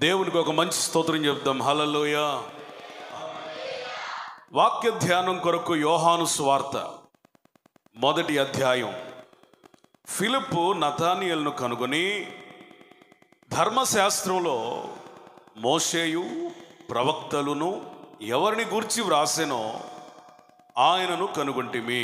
దేవునికి ఒక మంచి స్తోత్రం చెప్దాం హలలోయ వాక్య ధ్యానం కొరకు యోహాను స్వార్త మొదటి అధ్యాయం ఫిలిప్పు నతానియల్ను కనుగొని ధర్మశాస్త్రంలో మోషేయు ప్రవక్తలును ఎవరిని గూర్చి వ్రాసెనో ఆయనను కనుగొంటిమి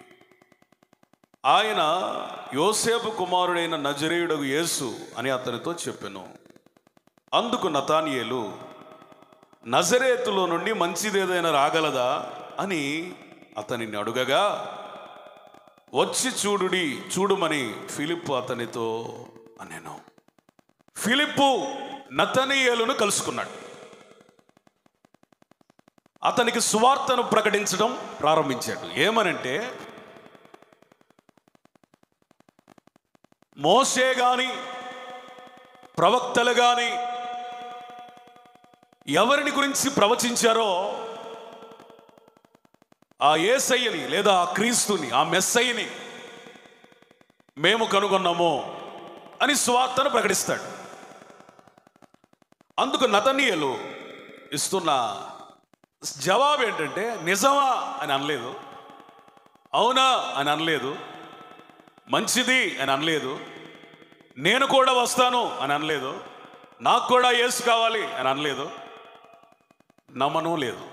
ఆయన యోసేపు కుమారుడైన నజరేయుడగు యేసు అని అతనితో చెప్పెను అందుకు నతానియేలు నజరేతులో నుండి మంచిదేదైనా రాగలదా అని అతనిని అడుగగా వచ్చి చూడుడి చూడుమని ఫిలిప్పు అతనితో అనేను ఫిలిప్పు నతనీయేలును కలుసుకున్నాడు అతనికి సువార్తను ప్రకటించడం ప్రారంభించాడు ఏమనంటే మోసే గాని ప్రవక్తలు గాని ఎవరిని గురించి ప్రవచించారో ఆ ఏసయ్యని లేదా ఆ క్రీస్తుని ఆ మెస్సయ్యని మేము కనుగొన్నాము అని స్వార్థను ప్రకటిస్తాడు అందుకు నతనీయులు ఇస్తున్న జవాబు ఏంటంటే నిజమా అని అనలేదు అవునా అని అనలేదు మంచిది అని అనలేదు నేను కూడా వస్తాను అని అనలేదు నాకు కూడా యేసు కావాలి అని అనలేదు నమ్మను లేదు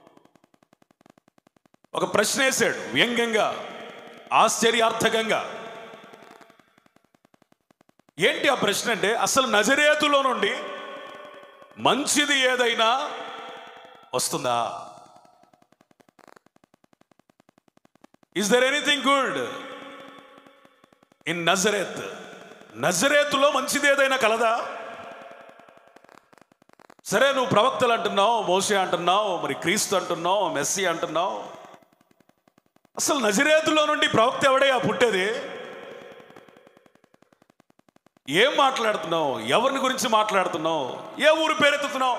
ఒక ప్రశ్న వేశాడు వ్యంగ్యంగా ఆశ్చర్యార్థకంగా ఏంటి ఆ ప్రశ్న అంటే అసలు నజరేతులో నుండి మంచిది ఏదైనా వస్తుందా is there anything good in Nazareth నజరేతులో మంచిది ఏదైనా కలదా సరే నువ్వు ప్రవక్తలు అంటున్నావు మోసే అంటున్నావు మరి క్రీస్తు అంటున్నావు మెస్సీ అంటున్నావు అసలు నజరేతులో నుండి ప్రవక్త ఎవడయ్యా పుట్టేది ఏం మాట్లాడుతున్నావు ఎవరిని గురించి మాట్లాడుతున్నావు ఏ ఊరు పేరెత్తుతున్నావు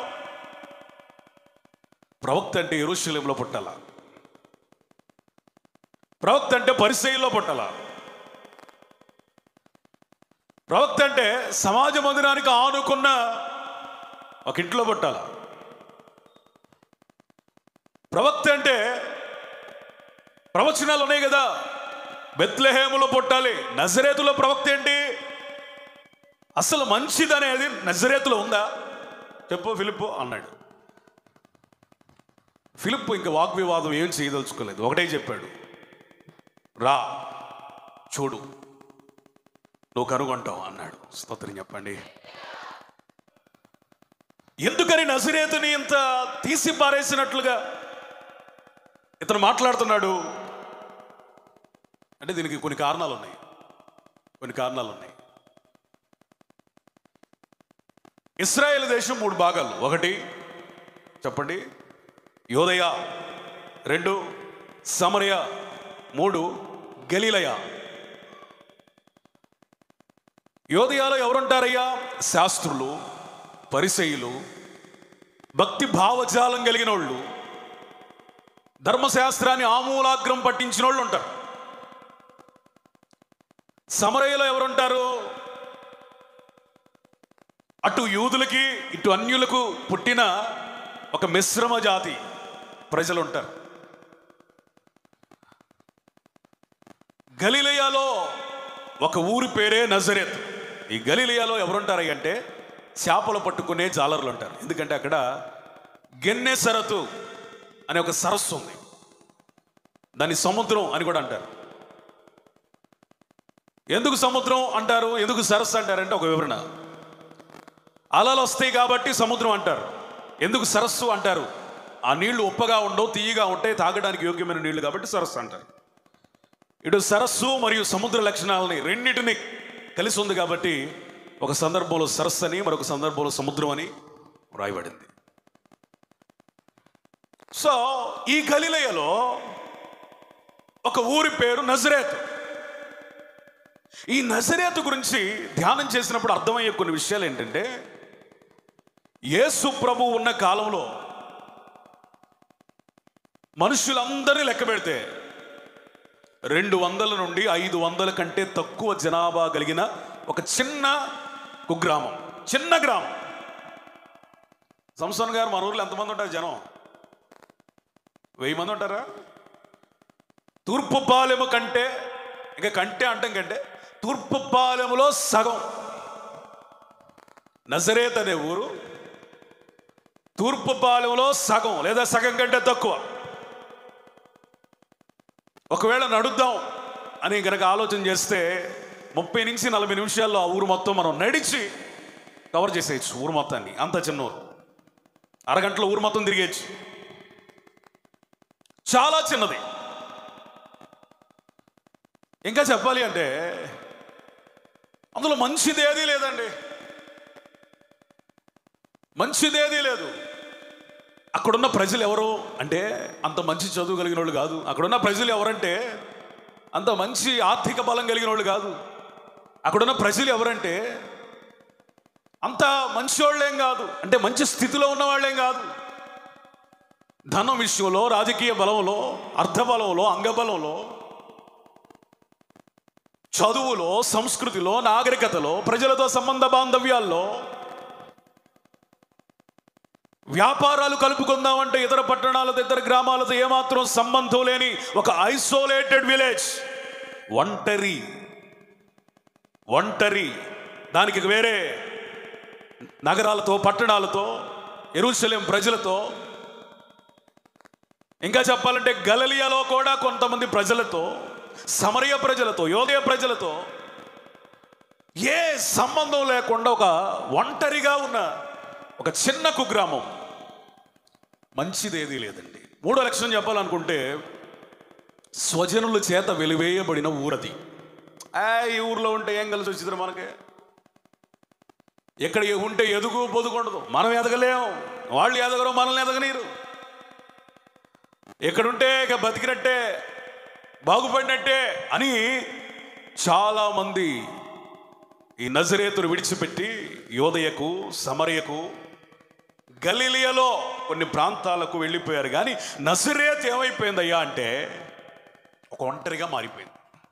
ప్రవక్త అంటే ఎరుశల్యంలో పుట్టాల ప్రవక్త అంటే పరిచయంలో పుట్టాల ప్రవక్త అంటే సమాజ మందిరానికి ఆనుకున్న ఒక ఇంట్లో పుట్టాల ప్రవక్త అంటే ప్రవచనాలు ఉన్నాయి కదా బెత్లహేములో పుట్టాలి నజరేతులో ప్రవక్త ఏంటి అసలు మంచిది అనేది నజరేతులో ఉందా చెప్పు ఫిలిప్పు అన్నాడు ఫిలిప్ ఇంకా వాగ్వివాదం ఏం చేయదలుచుకోలేదు ఒకటే చెప్పాడు రా చూడు నువ్వు కనుగొంటావు అన్నాడు స్తోత్రం చెప్పండి ఎందుకని నజరేతుని ఇంత తీసి పారేసినట్లుగా ఇతను మాట్లాడుతున్నాడు అంటే దీనికి కొన్ని కారణాలు ఉన్నాయి కొన్ని కారణాలు ఉన్నాయి ఇస్రాయేల్ దేశం మూడు భాగాలు ఒకటి చెప్పండి యోదయ రెండు సమరయ మూడు గలీలయ యోదయాలో ఎవరుంటారయ్యా శాస్త్రులు పరిసయులు భక్తి భావజాలం కలిగిన వాళ్ళు ధర్మశాస్త్రాన్ని ఆమూలాగ్రం పట్టించిన వాళ్ళు ఉంటారు సమరయ్యలో ఎవరుంటారు అటు యూదులకి ఇటు అన్యులకు పుట్టిన ఒక మిశ్రమ జాతి ప్రజలు ఉంటారు గలిలయాలో ఒక ఊరి పేరే నజరేత్ ఈ గలిలయాలో ఎవరుంటారు అంటే చేపలు పట్టుకునే జాలర్లు ఉంటారు ఎందుకంటే అక్కడ గెన్నె సరతు అనే ఒక సరస్సు ఉంది దాన్ని సముద్రం అని కూడా అంటారు ఎందుకు సముద్రం అంటారు ఎందుకు సరస్సు అంటారంటే ఒక వివరణ అలలు వస్తాయి కాబట్టి సముద్రం అంటారు ఎందుకు సరస్సు అంటారు ఆ నీళ్లు ఉప్పగా ఉండవు తీయగా ఉంటాయి తాగడానికి యోగ్యమైన నీళ్లు కాబట్టి సరస్సు అంటారు ఇటు సరస్సు మరియు సముద్ర లక్షణాలని రెండింటిని కలిసి ఉంది కాబట్టి ఒక సందర్భంలో సరస్సు అని మరొక సందర్భంలో సముద్రం అని రాయబడింది సో ఈ గలిలయలో ఒక ఊరి పేరు నజరేత్ ఈ నజరేతు గురించి ధ్యానం చేసినప్పుడు అర్థమయ్యే కొన్ని విషయాలు ఏంటంటే యేసు ప్రభు ఉన్న కాలంలో మనుషులందరినీ లెక్క పెడితే రెండు వందల నుండి ఐదు వందల కంటే తక్కువ జనాభా కలిగిన ఒక చిన్న కుగ్రామం చిన్న గ్రామం సంసన్ గారు మన ఊర్లో ఎంతమంది ఉంటారు జనం వెయ్యి మంది ఉంటారా తూర్పు పాలెము కంటే ఇంకా కంటే అంటాం కంటే తూర్పు పాలెములో సగం నజరేత్ అనే ఊరు తూర్పు పాలెంలో సగం లేదా సగం కంటే తక్కువ ఒకవేళ నడుద్దాం అని కనుక ఆలోచన చేస్తే ముప్పై నుంచి నలభై నిమిషాల్లో ఆ ఊరు మొత్తం మనం నడిచి కవర్ చేసేయచ్చు ఊరు మొత్తాన్ని అంత చిన్న ఊరు అరగంటలో ఊరు మొత్తం తిరిగేయచ్చు చాలా చిన్నది ఇంకా చెప్పాలి అంటే అందులో మంచిదేదీ లేదండి మంచిదేదీ లేదు అక్కడున్న ప్రజలు ఎవరు అంటే అంత మంచి చదువు కలిగిన వాళ్ళు కాదు అక్కడున్న ప్రజలు ఎవరంటే అంత మంచి ఆర్థిక బలం కలిగిన వాళ్ళు కాదు అక్కడున్న ప్రజలు ఎవరంటే అంత మంచి వాళ్ళేం కాదు అంటే మంచి స్థితిలో ఉన్న వాళ్ళేం కాదు ధనం విషయంలో రాజకీయ బలంలో అర్థబలంలో అంగబలంలో చదువులో సంస్కృతిలో నాగరికతలో ప్రజలతో సంబంధ బాంధవ్యాల్లో వ్యాపారాలు కలుపుకుందామంటే ఇతర పట్టణాలతో ఇతర గ్రామాలతో ఏమాత్రం సంబంధం లేని ఒక ఐసోలేటెడ్ విలేజ్ ఒంటరి ఒంటరి దానికి వేరే నగరాలతో పట్టణాలతో ఎరుసలేం ప్రజలతో ఇంకా చెప్పాలంటే గలలియాలో కూడా కొంతమంది ప్రజలతో సమరయ ప్రజలతో యోదయ ప్రజలతో ఏ సంబంధం లేకుండా ఒక ఒంటరిగా ఉన్న ఒక చిన్న కుగ్రామం మంచిదేదీ లేదండి మూడో లక్షణం చెప్పాలనుకుంటే స్వజనుల చేత వెలివేయబడిన ఊరది ఆ ఈ ఊర్లో ఉంటే ఏం కలిసి వచ్చింది మనకి ఎక్కడ ఏ ఉంటే ఎదుగు పొదుకుండదు మనం ఎదగలేం వాళ్ళు ఎదగరు మనల్ని ఎదగనీరు ఎక్కడుంటే ఇక బతికినట్టే బాగుపడినట్టే అని చాలామంది ఈ నజరేతును విడిచిపెట్టి యోదయకు సమరయకు గలీలియలో కొన్ని ప్రాంతాలకు వెళ్ళిపోయారు కానీ నజరేత్ ఏమైపోయిందయ్యా అంటే ఒక ఒంటరిగా మారిపోయింది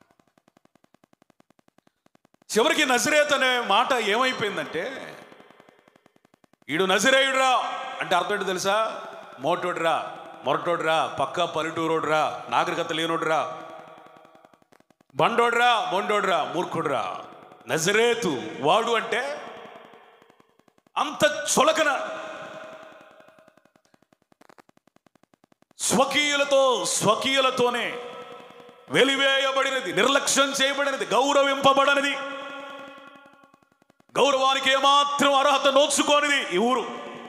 చివరికి నజరేత్ అనే మాట ఏమైపోయిందంటే ఈడు నజరేయుడురా అంటే అర్థం ఏంటో తెలుసా మోటోడురా మొరటోడురా పక్క పల్లెటూరోడురా నాగరికత లేనోడురా బండోడ్రా బొండోడ్రా మూర్ఖుడ్రా నజరేతు వాడు అంటే అంత చులకన స్వకీయులతో స్వకీయులతోనే వెలివేయబడినది నిర్లక్ష్యం చేయబడినది గౌరవింపబడనిది గౌరవానికి ఏమాత్రం అర్హత నోచుకోనిది ఈ ఊరు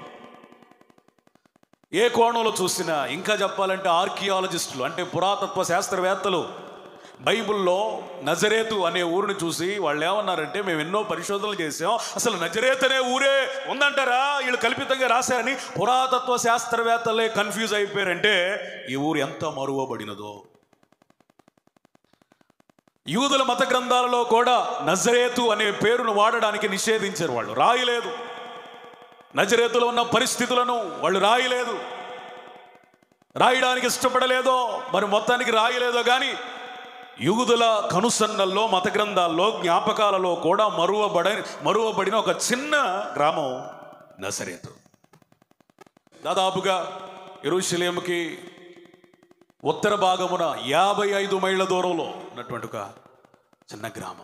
ఏ కోణంలో చూసినా ఇంకా చెప్పాలంటే ఆర్కియాలజిస్టులు అంటే పురాతత్వ శాస్త్రవేత్తలు బైబిల్లో నజరేతు అనే ఊరిని చూసి వాళ్ళు ఏమన్నారంటే మేము ఎన్నో పరిశోధనలు చేసాం అసలు నజరేత్ అనే ఊరే ఉందంటారా వీళ్ళు కల్పితంగా రాశారని పురాతత్వ శాస్త్రవేత్తలే కన్ఫ్యూజ్ అయిపోయారంటే ఈ ఊరు ఎంత మరువబడినదో యూదుల మత గ్రంథాలలో కూడా నజరేతు అనే పేరును వాడడానికి నిషేధించారు వాళ్ళు రాయలేదు నజరేతులో ఉన్న పరిస్థితులను వాళ్ళు రాయలేదు రాయడానికి ఇష్టపడలేదో మరి మొత్తానికి రాయలేదో కానీ యూదుల కనుసన్నల్లో మత గ్రంథాల్లో జ్ఞాపకాలలో కూడా మరువబడ మరువబడిన ఒక చిన్న గ్రామం నజరేతు దాదాపుగా ఎరుషలేముకి ఉత్తర భాగమున యాభై ఐదు మైళ్ళ దూరంలో ఉన్నటువంటి ఒక చిన్న గ్రామం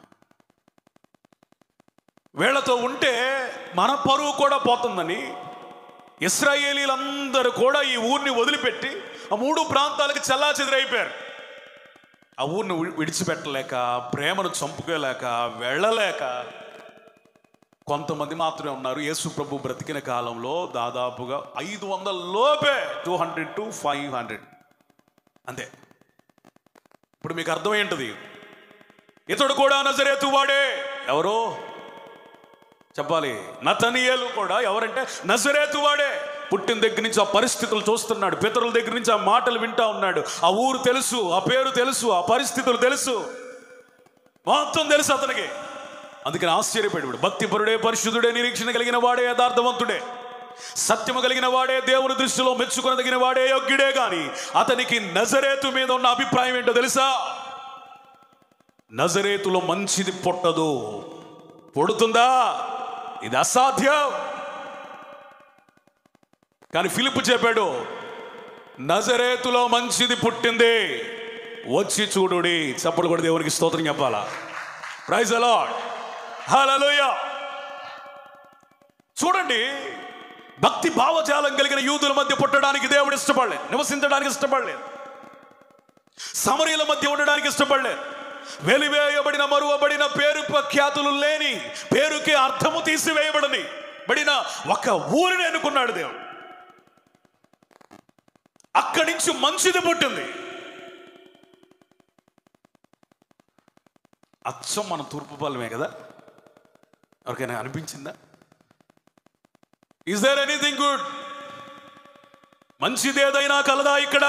వీళ్ళతో ఉంటే మన పరువు కూడా పోతుందని ఇస్రాయేలీలందరూ కూడా ఈ ఊరిని వదిలిపెట్టి ఆ మూడు ప్రాంతాలకు చల్లా చెదిరైపోయారు ఆ ఊరిని వి- విడిచిపెట్టలేక ప్రేమను చంపుకోలేక వెళ్ళలేక కొంతమంది మాత్రమే ఉన్నారు యేసు ప్రభు బ్రతికిన కాలంలో దాదాపుగా ఐదు వందల లోపే two hundred to five hundred అంతే ఇప్పుడు మీకు అర్థమైంటది ఇతడు కూడా నజరేతు వాడే ఎవరు చెప్పాలి నతనియేలు కూడా ఎవరంటే నజరేతు వాడే పుట్టిన దగ్గర నుంచి ఆ పరిస్థితులు చూస్తున్నాడు పితరుల దగ్గర నుంచి ఆ మాటలు వింటా ఉన్నాడు ఆ ఊరు తెలుసు ఆ పేరు తెలుసు ఆ పరిస్థితులు తెలుసు మొత్తం తెలుసు అతనికి అందుకని ఆశ్చర్యపడి భక్తిపరుడే పరిశుద్ధుడే నిరీక్షణ కలిగిన వాడే యథార్థవంతుడే సత్యము కలిగిన వాడే దేవుని దృష్టిలో మెచ్చుకొనదగిన వాడే యోగ్యుడే గాని అతనికి నజరేతు మీద ఉన్న అభిప్రాయం ఏంటో తెలుసా నజరేతులో మంచిది పుట్టదు పుడుతుందా ఇది అసాధ్యం కానీ ఫిలిప్ చెప్పాడు నజరేతులో మంచిది పుట్టింది వచ్చి చూడుడి చప్పుడు కూడా దేవునికి స్తోత్రం చెప్పాలా ప్రైజ్ అలాడ్ హల్లెలూయా చూడండి భక్తి భావజాలం కలిగిన యూదుల మధ్య పుట్టడానికి దేవుడు ఇష్టపడలేదు నివసించడానికి ఇష్టపడలేదు సమరీల మధ్య ఉండడానికి ఇష్టపడలేదు వెలివేయబడిన మరువబడిన పేరు ప్రఖ్యాతులు లేని పేరుకి అర్థము తీసివేయబడని బడిన ఒక ఊరిని ఎన్నుకున్నాడు దేవుడు అక్కడి నుంచి మంచిది పుట్టింది అచ్చం మన తూర్పు పాలమే కదా ఎవరికైనా అనిపించిందా ఇస్ దేర్ ఎనీథింగ్ గుడ్ మంచిది ఏదైనా కలదా ఇక్కడ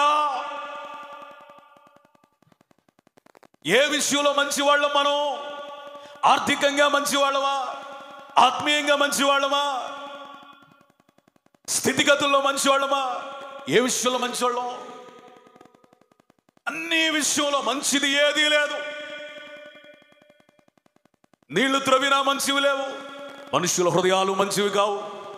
ఏ విషయంలో మంచి వాళ్ళం మనం ఆర్థికంగా మంచి వాళ్ళమా ఆత్మీయంగా మంచి వాళ్ళమా స్థితిగతుల్లో మంచి వాళ్ళమా ఏ విషయంలో మంచి వాళ్ళం అన్ని విషయంలో మంచిది ఏదీ లేదు నీళ్లు త్రవినా మంచివి లేవు మనుషుల హృదయాలు మంచివి కావు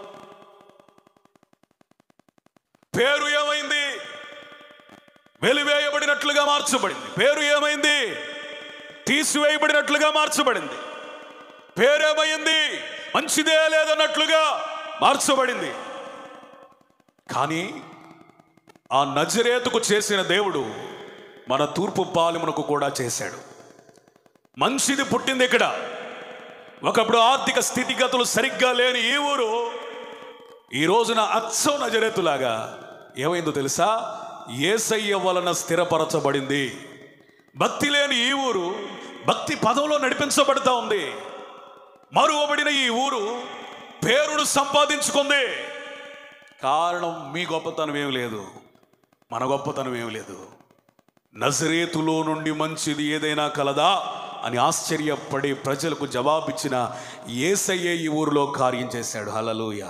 పేరు ఏమైంది వెలివేయబడినట్లుగా మార్చబడింది పేరు ఏమైంది తీసివేయబడినట్లుగా మార్చబడింది పేరేమైంది మంచిదే లేదన్నట్లుగా మార్చబడింది కానీ ఆ నజరేతుకు చేసిన దేవుడు మన తూర్పు పాలెమునకు కూడా చేశాడు మంచిది పుట్టింది ఇక్కడ ఒకప్పుడు ఆర్థిక స్థితిగతులు సరిగ్గా లేని ఈ ఊరు ఈ రోజున అచ్చం నజరేతులాగా ఏమైందో తెలుసా ఏసయ్య వలన స్థిరపరచబడింది భక్తి లేని ఈ ఊరు భక్తి పదంలో నడిపించబడుతూ ఉంది మరువబడిన ఈ ఊరు పేరును సంపాదించుకుంది కారణం మీ గొప్పతనం ఏమి లేదు మన గొప్పతనం ఏమి లేదు నజరేతులో నుండి మంచిది ఏదైనా కలదా అని ఆశ్చర్యపడి ప్రజలకు జవాబిచ్చిన ఏసయ్యే ఈ ఊరిలో కార్యం చేశాడు హలలుయ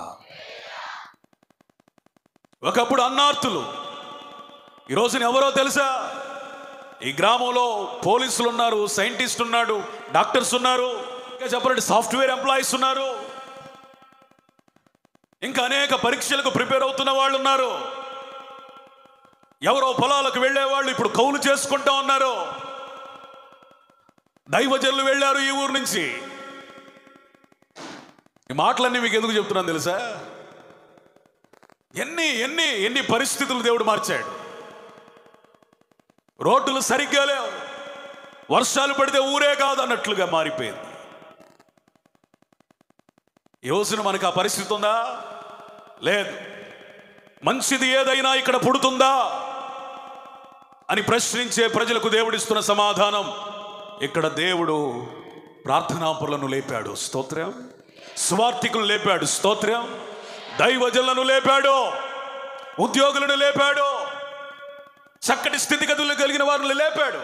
ఒకప్పుడు అన్నార్తులు ఈ రోజున ఎవరో తెలుసా ఈ గ్రామంలో పోలీసులు ఉన్నారు సైంటిస్ట్ ఉన్నాడు డాక్టర్స్ ఉన్నారు ఇంకా చెప్పాలంటే సాఫ్ట్వేర్ ఎంప్లాయీస్ ఉన్నారు ఇంకా అనేక పరీక్షలకు ప్రిపేర్ అవుతున్న వాళ్ళు ఉన్నారు ఎవరో పొలాలకు వెళ్ళే వాళ్ళు ఇప్పుడు కౌలు చేసుకుంటా ఉన్నారు దైవజనులు వెళ్ళారు ఈ ఊరు నుంచి ఈ మాటలన్నీ మీకు ఎందుకు చెప్తున్నాను తెలుసా ఎన్ని ఎన్ని ఎన్ని పరిస్థితులు దేవుడు మార్చాడు రోడ్డులు సరిగ్గా లేవు వర్షాలు పడితే ఊరే కాదు అన్నట్లుగా మారిపోయింది ఈ రోజున మనకు ఆ పరిస్థితి ఉందా లేదు మంచిది ఏదైనా ఇక్కడ పుడుతుందా అని ప్రశ్నించే ప్రజలకు దేవుడిస్తున్న సమాధానం ఇక్కడ దేవుడు ప్రార్థనాపులను లేపాడు స్తోత్రం స్వార్థికులు లేపాడు స్తోత్రం దైవజనులను లేపాడు ఉద్యోగులను లేపాడు చక్కటి స్థితిగతులు కలిగిన వారిని లేపాడు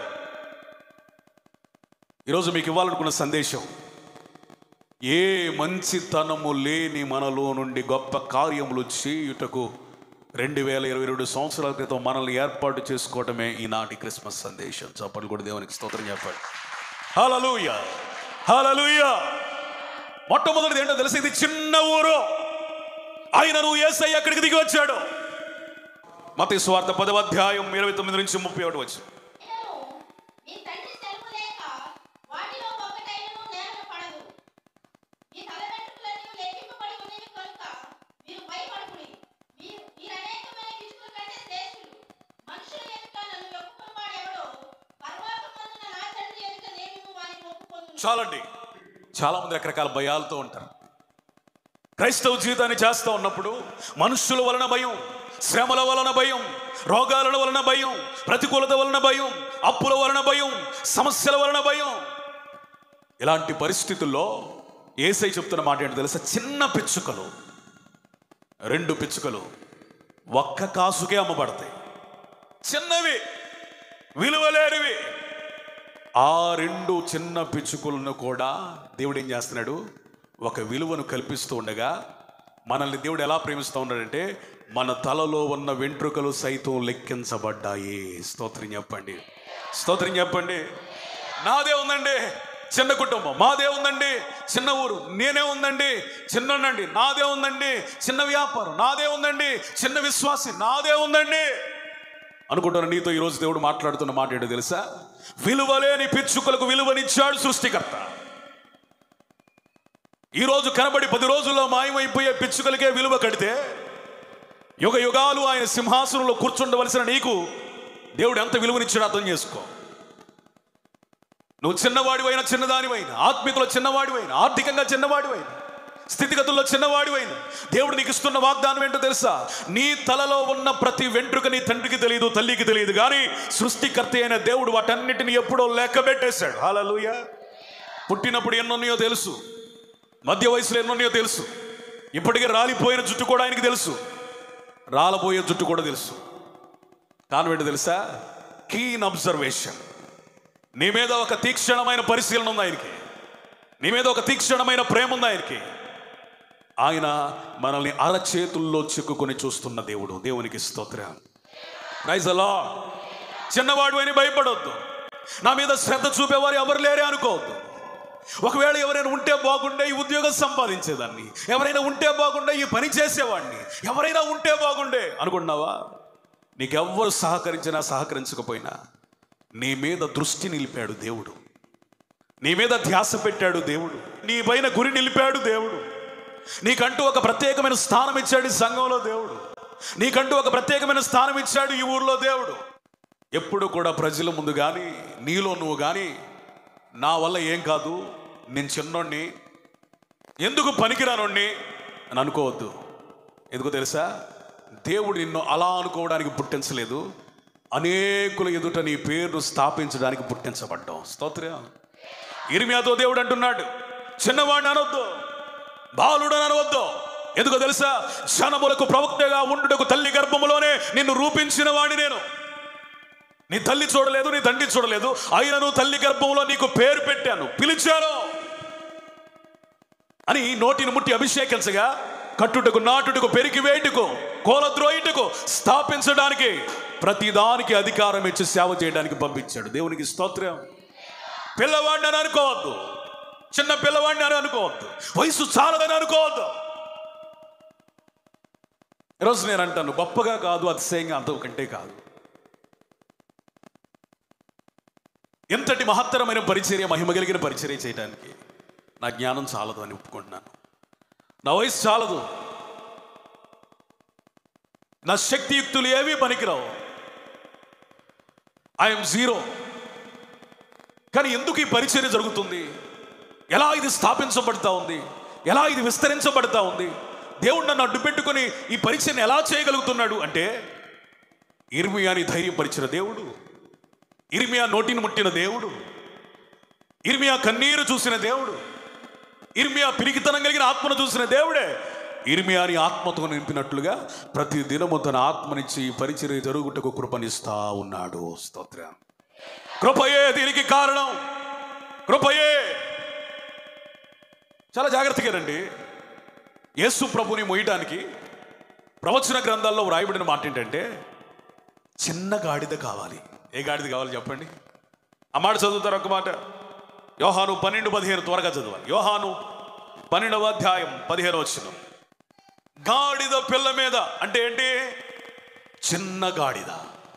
ఈరోజు మీకు ఇవ్వాలనుకున్న సందేశం ఏ మంచితనము లేని మనలో నుండి గొప్ప కార్యములు చేయుటకు రెండు వేల ఇరవై రెండు సంవత్సరాల క్రితం మనల్ని ఏర్పాటు చేసుకోవటమే ఈనాటి క్రిస్మస్ సందేశం చప్పట్లు కూడా దేవునికి స్తోత్రం చెప్పాడు హలలుయ హలలుయ మొట్టమొదటిది ఏంటో తెలిసి ఇది చిన్న ఊరు ఆయన నువ్వు ఏసై అక్కడికి దిగి వచ్చాడు మత స్వార్థ పదవ అధ్యాయం ఇరవై తొమ్మిది నుంచి ముప్పై ఒకటి వచ్చి అయినను మీ తండ్రి సెలవు లేక వాటిలో ఒకటైనను నేలను పడదు మీ తల వెంట్రుకలన్నీ లెక్కింపబడి ఉన్నవి కనుక మీరు భయపడకుడి మీరు మీరు అనేకమైన పిచ్చుకల కంటే శ్రేష్ఠులు మనుషుల ఎదుట నన్ను ఒప్పుకున్నవాడు ఎవడో పరలోకమందున నా తండ్రి ఎదుట నేను వారిని ఒప్పుకొందును చాలండి చాలా మంది రకరకాల భయాలతో ఉంటారు క్రైస్తవ జీవితాన్ని చేస్తూ ఉన్నప్పుడు మనుషుల వలన భయం శ్రమల వలన భయం రోగాల వలన భయం ప్రతికూలత వలన భయం అప్పుల వలన భయం సమస్యల వలన భయం ఇలాంటి పరిస్థితుల్లో ఏసై చెప్తున్న మాట ఏంటో తెలుసా చిన్న పిచ్చుకలు రెండు పిచ్చుకలు ఒక్క కాసుకే అమ్మబడతాయి చిన్నవి విలువలేనివి ఆ రెండు చిన్న పిచ్చుకలను కూడా దేవుడు ఏం చేస్తున్నాడు ఒక విలువను కల్పిస్తూ ఉండగా మనల్ని దేవుడు ఎలా ప్రేమిస్తూ ఉన్నాడంటే మన తలలో ఉన్న వెంట్రుకలు సైతం లెక్కించబడ్డాయి స్తోత్రం చెప్పండి స్తోత్రం చెప్పండి నాదే ఉందండి చిన్న కుటుంబం మాదే ఉందండి చిన్న ఊరు నేనే ఉందండి చిన్నండి నాదే ఉందండి చిన్న వ్యాపారం నాదే ఉందండి చిన్న విశ్వాసి నాదే ఉందండి అనుకుంటున్న నీతో ఈరోజు దేవుడు మాట్లాడుతున్న మాట ఏంటో తెలుసా విలువలేని పిచ్చుకలకు విలువనిచ్చాడు సృష్టికర్త ఈరోజు కనబడి పది రోజుల్లో మాయమైపోయే పిచ్చుకలకే విలువ కడితే యుగ యుగాలు ఆయన సింహాసనంలో కూర్చుండవలసిన నీకు దేవుడు ఎంత విలువనిచ్చాడో అర్థం చేసుకో నువ్వు చిన్నవాడివైనా చిన్నదానివైనా ఆత్మీయతలో చిన్నవాడివైనా ఆర్థికంగా చిన్నవాడివైనా స్థితిగతుల్లో చిన్నవాడివైనా దేవుడు నీకు ఇస్తున్న వాగ్దానం ఏంటో తెలుసా నీ తలలో ఉన్న ప్రతి వెంట్రుక నీ తండ్రికి తెలియదు తల్లికి తెలియదు కానీ సృష్టికర్త అయిన దేవుడు వాటన్నిటిని ఎప్పుడో లెక్క పెట్టేశాడు హాలూయ పుట్టినప్పుడు ఎన్నున్నాయో తెలుసు మధ్య వయసులో ఎన్నున్నాయో తెలుసు ఇప్పటికే రాలిపోయిన జుట్టు కూడా ఆయనకి తెలుసు రాలబోయే జుట్టు కూడా తెలుసు కారణం ఏంటో తెలుసా కీన్ అబ్జర్వేషన్ నీ మీద ఒక తీక్షణమైన పరిశీలన ఉంది ఆయనకి నీ మీద ఒక తీక్షణమైన ప్రేమ ఉంది ఆయనకి ఆయన మనల్ని అరచేతుల్లో చిక్కుకొని చూస్తున్న దేవుడు దేవునికి స్తోత్రం ప్రైజ్ అలా చిన్నవాడు అని భయపడొద్దు నా మీద శ్రద్ధ చూపేవారు ఎవరు లేరే అనుకోవద్దు ఒకవేళ ఎవరైనా ఉంటే బాగుండే ఈ ఉద్యోగం సంపాదించేదాన్ని ఎవరైనా ఉంటే బాగుండే ఈ పని చేసేవాడిని ఎవరైనా ఉంటే బాగుండే అనుకుంటున్నావా నీకెవ్వరు సహకరించినా సహకరించకపోయినా నీ మీద దృష్టి నిలిపాడు దేవుడు నీ మీద ధ్యాస పెట్టాడు దేవుడు నీ పైన గురి నిలిపాడు దేవుడు నీకంటూ ఒక ప్రత్యేకమైన స్థానం ఇచ్చాడు ఈ సంఘంలో దేవుడు నీకంటూ ఒక ప్రత్యేకమైన స్థానం ఇచ్చాడు ఈ ఊర్లో దేవుడు ఎప్పుడు కూడా ప్రజల ముందు కానీ నీలో నువ్వు కానీ నా వల్ల ఏం కాదు నేను చిన్నోడిని ఎందుకు పనికిరానోడిని అని అనుకోవద్దు ఎందుకో తెలుసా దేవుడు నిన్ను అలా అనుకోవడానికి పుట్టించలేదు అనేకుల ఎదుట నీ పేరును స్థాపించడానికి పుట్టించబడ్డాం స్తోత్రం ఇర్మియాతో దేవుడు అంటున్నాడు చిన్నవాడిని అనొద్దు బాలుడు అని అనవద్దు ఎందుకో తెలుసా జనములకు ప్రవక్తగా ఉండుటకు తల్లి గర్భములోనే నిన్ను రూపించిన వాడిని నేను నీ తల్లి చూడలేదు నీ తండ్రి చూడలేదు అయినను తల్లి గర్భంలో నీకు పేరు పెట్టాను పిలిచాను అని నోటిని ముట్టి అభిషేకించగా కట్టుటకు నాటుటకు పెరిగి వేటుకు కోలద్రోయిటకు స్థాపించడానికి ప్రతిదానికి అధికారం ఇచ్చి సేవ చేయడానికి పంపించాడు దేవునికి స్తోత్రం పిల్లవాడిని అని అనుకోవద్దు చిన్న పిల్లవాడిని అని అనుకోవద్దు వయసు చాలదని అనుకోవద్దు ఈరోజు నేను అంటాను గొప్పగా కాదు అతిశయంగా అంతకంటే కాదు ఎంతటి మహత్తరమైన పరిచర్య మహిమ కలిగిన పరిచర్య చేయడానికి నా జ్ఞానం చాలదు అని ఒప్పుకుంటున్నాను నా వయసు చాలదు నా శక్తియుక్తులు ఏవి పనికిరావు ఐఎమ్ జీరో కానీ ఎందుకు ఈ పరిచర్య జరుగుతుంది ఎలా ఇది స్థాపించబడతా ఉంది ఎలా ఇది విస్తరించబడతా ఉంది దేవుడు నన్ను అడ్డు పెట్టుకొని ఈ పరిచయను ఎలా చేయగలుగుతున్నాడు అంటే ఇర్మియాని ధైర్యపరిచిన దేవుడు ఇర్మియా నోటిని ముట్టిన దేవుడు ఇర్మియా కన్నీరు చూసిన దేవుడు ఇర్మియా పిరికితనం కలిగిన ఆత్మను చూసిన దేవుడే ఇర్మియాని ఆత్మతో నింపినట్లుగా ప్రతి దినము తన ఆత్మనిచ్చి ఈ పరిచర్య జరుగుటకు కృపనిస్తా ఉన్నాడు స్తోత్రం కృపయే దీనికి కారణం కృపయే చాలా జాగ్రత్తగా రండి యేసు ప్రభుని మొయ్యడానికి ప్రవచన గ్రంథాల్లో వ్రాయబడిన మాట ఏంటంటే చిన్న గాడిద కావాలి ఏ గాడిద కావాలి చెప్పండి ఆ మాట చదువుతారు ఒక మాట యోహాను పన్నెండు పదిహేను త్వరగా చదవాలి యోహాను పన్నెండవ అధ్యాయం పదిహేను వచ్చిన గాడిద పిల్ల మీద అంటే ఏంటి చిన్న గాడిద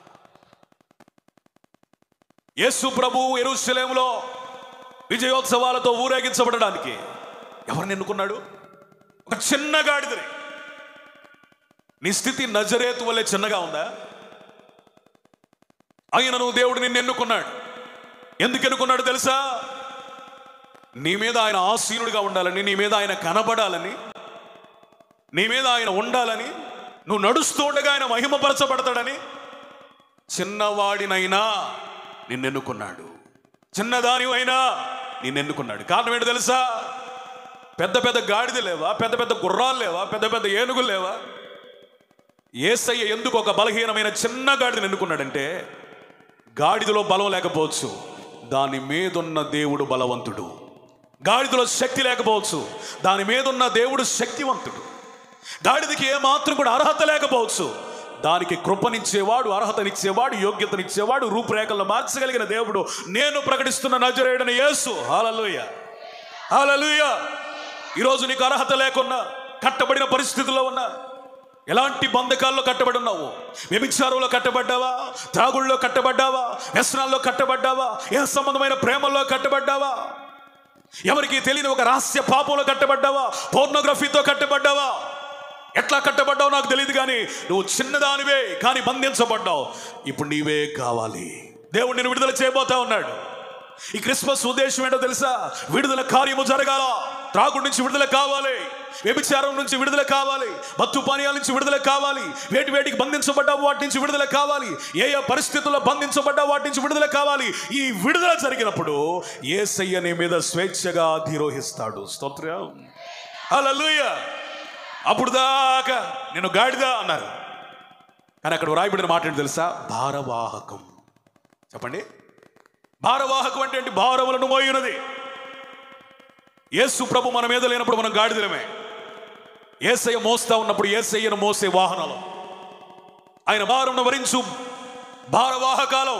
యేసు ప్రభు ఎరుసలేములో విజయోత్సవాలతో ఊరేగించబడడానికి ఎవరిని ఎన్నుకున్నాడు ఒక చిన్న గాడిదని నీ స్థితి నజరేతు వల్లే చిన్నగా ఉందా ఆయనను దేవుడు నిన్ను ఎన్నుకున్నాడు ఎందుకు ఎన్నుకున్నాడు తెలుసా నీ మీద ఆయన ఆసీనుడిగా ఉండాలని నీ మీద ఆయన కనబడాలని నీ మీద ఆయన ఉండాలని నువ్వు నడుస్తూ ఉండగా ఆయన మహిమపరచబడతాడని చిన్నవాడినైనా నిన్నెన్నుకున్నాడు చిన్నదానివైనా నిన్నెన్నుకున్నాడు కారణం ఏంటో తెలుసా పెద్ద పెద్ద గాడిద లేవా పెద్ద పెద్ద గుర్రాలు లేవా పెద్ద పెద్ద ఏనుగులు లేవా ఏసయ్య ఎందుకు ఒక బలహీనమైన చిన్న గాడిదని ఎన్నుకున్నాడంటే గాడిదలో బలం లేకపోవచ్చు దాని మీదున్న దేవుడు బలవంతుడు గాడిదలో శక్తి లేకపోవచ్చు దాని మీదున్న దేవుడు శక్తివంతుడు గాడిదకి ఏ మాత్రం కూడా అర్హత లేకపోవచ్చు దానికి కృపనిచ్చేవాడు అర్హతనిచ్చేవాడు యోగ్యతనిచ్చేవాడు రూపురేఖలను మార్చగలిగిన దేవుడు నేను ప్రకటిస్తున్న నజరేయుడని యేసు హాలలుయ హాలలుయ ఈరోజు నీకు అర్హత లేకున్నా కట్టబడిన పరిస్థితుల్లో ఉన్నా ఎలాంటి బంధకాల్లో కట్టబడి ఉన్నావు వ్యభిచారంలో కట్టబడ్డావా త్రాగుల్లో కట్టబడ్డావా వ్యసనాల్లో కట్టబడ్డావా ఏ సంబంధమైన ప్రేమల్లో కట్టబడ్డావా ఎవరికి తెలియని ఒక రహస్య పాపంలో కట్టబడ్డావా పోర్నోగ్రఫీతో కట్టబడ్డావా ఎట్లా కట్టబడ్డావు నాకు తెలియదు కానీ నువ్వు చిన్నదానివే కానీ బంధించబడ్డావు ఇప్పుడు నీవే కావాలి దేవుడు నేను విడుదల చేయబోతా ఉన్నాడు ఈ క్రిస్మస్ ఉద్దేశం ఏంటో తెలుసా విడుదల కార్యము జరగాల త్రాగుడు నుంచి విడుదల కావాలి వ్యభిచారం నుంచి విడుదల కావాలి మత్తు పానీయాల నుంచి విడుదల కావాలి వేటి వేటికి బంధించబడ్డావు వాటి నుంచి విడుదల కావాలి ఏ ఏ పరిస్థితుల్లో బంధించబడ్డావు వాటి నుంచి విడుదల కావాలి ఈ విడుదల జరిగినప్పుడు ఏసయ్య నీ మీద స్వేచ్ఛగా అధిరోహిస్తాడు స్తోత్రం హల్లెలూయా అప్పుడు దాకా నేను గాడిదా అన్నారు కానీ అక్కడ రాయబడిన మాట ఏంటి తెలుసా భారవాహకం చెప్పండి భారవాహకం అంటే ఏంటి భారములను మోయినది యేసు ప్రభు మన మీద లేనప్పుడు మనం గాడిదలమే ఏసయ్య మోస్తా ఉన్నప్పుడు ఏసయ్యను మోసే వాహనాలు ఆయన భారంను వరించు భారవాహకాలం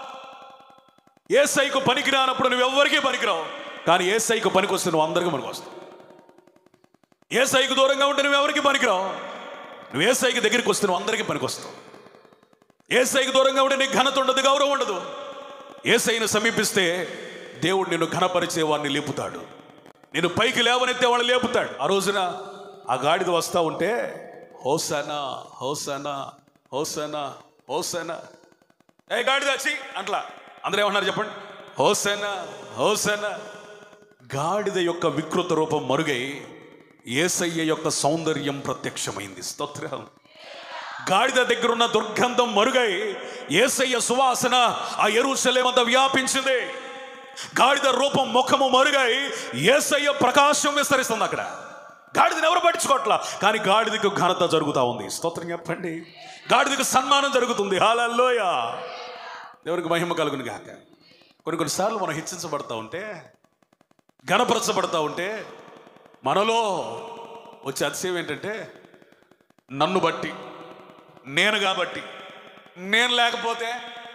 ఏసైకు పనికిరానప్పుడు నువ్వు ఎవ్వరికీ పనికిరావు కానీ ఏసైకు పనికి వస్తే నువ్వు అందరికీ పనికి వస్తావు ఏసైకు దూరంగా ఉంటే నువ్వు ఎవరికి పనికిరావు నువ్వు ఏసైకి దగ్గరికి వస్తే నువ్వు అందరికీ పనికి వస్తావు ఏసైకి దూరంగా ఉంటే నీకు ఘనత ఉండదు గౌరవం ఉండదు ఏసైను సమీపిస్తే దేవుడు నిన్ను ఘనపరిచే వాడిని లేపుతాడు నేను పైకి లేవనెత్తే వాడు లేపుతాడు ఆ రోజున ఆ గాడిద వస్తా ఉంటే హోసనా హోసనా హోసనా హోసనా ఏ గాడిద వచ్చి అట్లా అందరూ ఏమన్నారు చెప్పండి హోసనా హోసనా గాడిద యొక్క వికృత రూపం మరుగై ఏసయ్య యొక్క సౌందర్యం ప్రత్యక్షమైంది స్తోత్రం గాడిద దగ్గర ఉన్న దుర్గంధం మరుగై ఏసయ్య సువాసన ఆ ఎరుసలేమంత వ్యాపించింది గాడిద రూపం ముఖము మరుగై ఏసయ్య ప్రకాశం విస్తరిస్తుంది అక్కడ గాడిదని ఎవరు పట్టించుకోవట్లా కానీ గాడిదకు ఘనత జరుగుతూ ఉంది స్తోత్రం చెప్పండి గాడిదకు సన్మానం జరుగుతుంది హాలల్లోయ దేవునికి మహిమ కలుగును గాక కొన్ని కొన్నిసార్లు మనం హెచ్చించబడతా ఉంటే గణపరచబడతా ఉంటే మనలో వచ్చే అతిశయం ఏంటంటే నన్ను బట్టి నేను కాబట్టి నేను లేకపోతే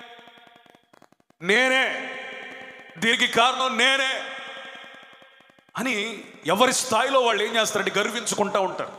నేనే దీనికి కారణం నేనే అని ఎవరి స్థాయిలో వాళ్ళు ఏం చేస్తారంటే గర్వించుకుంటా ఉంటారు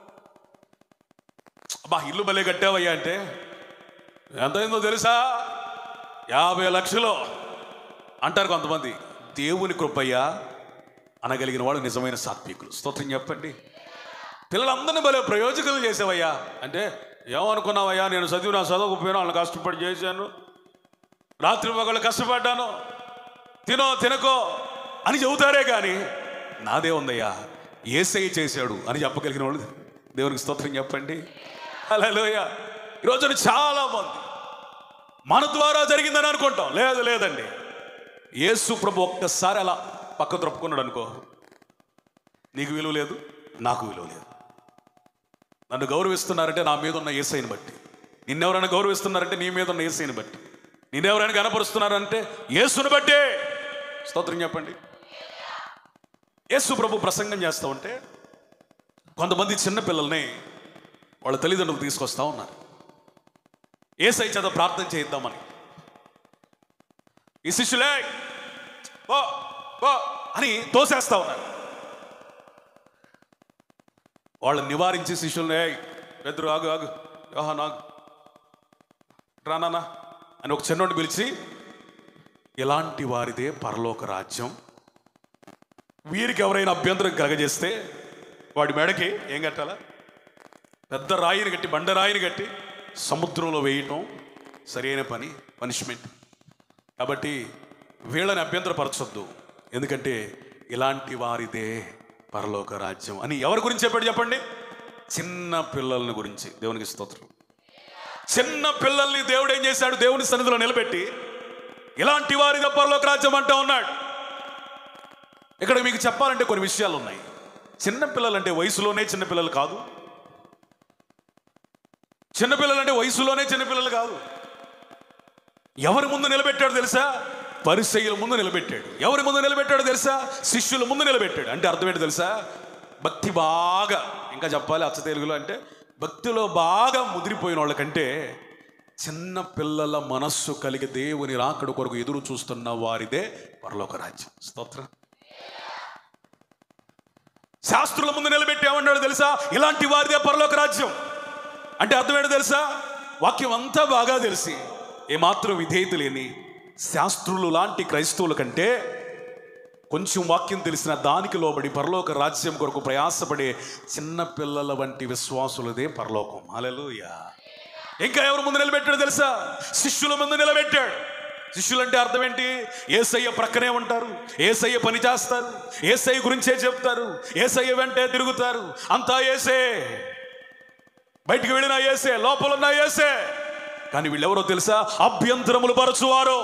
అబ్బా ఇల్లు భలే కట్టావయ్యా అంటే ఎంతైందో తెలుసా యాభై లక్షలు అంటారు కొంతమంది దేవుని కృపయ్యా అనగలిగిన వాడు నిజమైన సాత్వికులు స్తోత్రం చెప్పండి పిల్లలందరినీ భలే ప్రయోజకులు చేసావయ్యా అంటే ఏమనుకున్నావయ్యా నేను చదివి నా చదవకపోయినా వాళ్ళని కష్టపడి చేశాను రాత్రి పగలు కష్టపడ్డాను తినో తినకో అని చెబుతారే కానీ నాదే ఉందయ్యా ఏసై చేశాడు అని చెప్పగలిగిన వాళ్ళు దేవునికి స్తోత్రం చెప్పండి హలోయ ఈరోజు చాలా మంది మన ద్వారా జరిగిందని అనుకుంటాం లేదు లేదండి యేసు ప్రభు ఒక్కసారి అలా పక్క త్రప్పుకున్నాడు అనుకో నీకు విలువ లేదు నాకు విలువ లేదు నన్ను గౌరవిస్తున్నారంటే నా మీద ఉన్న ఏసైని బట్టి నిన్నెవరైనా గౌరవిస్తున్నారంటే నీ మీద ఉన్న ఏసైని బట్టి నిన్నెవరైనా కనపరుస్తున్నారంటే యేసుని బట్టే స్తోత్రం చెప్పండి యేసు ప్రభు ప్రసంగం చేస్తూ ఉంటే కొంతమంది చిన్న పిల్లల్ని వాళ్ళ తల్లిదండ్రులు తీసుకొస్తా ఉన్నారు ఏసై చేత ప్రార్థన చేయిద్దామని ఈ శిష్యులే ఓ ఓ అని తోసేస్తా ఉన్నారు వాళ్ళని నివారించి శిష్యుల్ని "ఏయ్, పెద్దరు ఆగు ఆగు యోహా నాగు రానా అని ఒక చిన్నోడిని పిలిచి ఇలాంటి వారిదే పరలోక రాజ్యం వీరికి ఎవరైనా అభ్యంతరం కలగజేస్తే వాడి మెడకి ఏం కట్టాలా పెద్ద రాయిని కట్టి బండ రాయిని కట్టి సముద్రంలో వేయటం సరైన పని పనిష్మెంట్ కాబట్టి వీళ్ళని అభ్యంతరపరచొద్దు ఎందుకంటే ఇలాంటి వారిదే పరలోక రాజ్యం అని ఎవరి గురించి చెప్పాడు చెప్పండి చిన్న పిల్లల గురించి దేవునికి స్తోత్రం చిన్న పిల్లల్ని దేవుడు ఏం చేశాడు దేవుని సన్నిధిలో నిలబెట్టి ఇలాంటి వారిదే పరలోక రాజ్యం అంటూ ఉన్నాడు ఇక్కడ మీకు చెప్పాలంటే కొన్ని విషయాలు ఉన్నాయి చిన్న పిల్లలంటే వయసులోనే చిన్న పిల్లలు కాదు చిన్నపిల్లలంటే వయసులోనే చిన్నపిల్లలు కాదు ఎవరి ముందు నిలబెట్టాడు తెలుసా పరిసయ్యుల ముందు నిలబెట్టాడు ఎవరి ముందు నిలబెట్టాడు తెలుసా శిష్యుల ముందు నిలబెట్టాడు అంటే అర్థం ఏంటి తెలుసా భక్తి బాగా ఇంకా చెప్పాలి అచ్చ తెలుగులో అంటే భక్తిలో బాగా ముదిరిపోయిన వాళ్ళకంటే చిన్న పిల్లల మనస్సు కలిగి దేవుని రాకడ కొరకు ఎదురు చూస్తున్న వారిదే పరలోక రాజ్యం స్తోత్రం శాస్త్రుల ముందు నిలబెట్టి ఏమన్నాడు తెలుసా ఇలాంటి వారిదే పరలోక రాజ్యం అంటే అర్థం ఏంటో తెలుసా వాక్యం అంతా బాగా తెలిసి ఏమాత్రం విధేయత లేని శాస్త్రులు లాంటి క్రైస్తవుల కంటే కొంచెం వాక్యం తెలిసిన దానికి లోబడి పరలోక రాజ్యం కొరకు ప్రయాసపడే చిన్న పిల్లల వంటి విశ్వాసులదే పరలోకం హల్లెలూయా ఇంకా ఎవరు ముందు నిలబెట్టాడు తెలుసా శిష్యుల ముందు నిలబెట్టాడు శిష్యులంటే అర్థం ఏంటి ఏసయ్య ప్రక్కనే ఉంటారు ఏసయ్య పని చేస్తారు ఏసయ్య గురించే చెప్తారు ఏసయ్య వెంటే తిరుగుతారు అంతా ఏసే బయటికి వెళ్ళినా ఏసే లోపల ఉన్న ఏసే కానీ వీళ్ళెవరో తెలుసా అభ్యంతరములు పరచువారు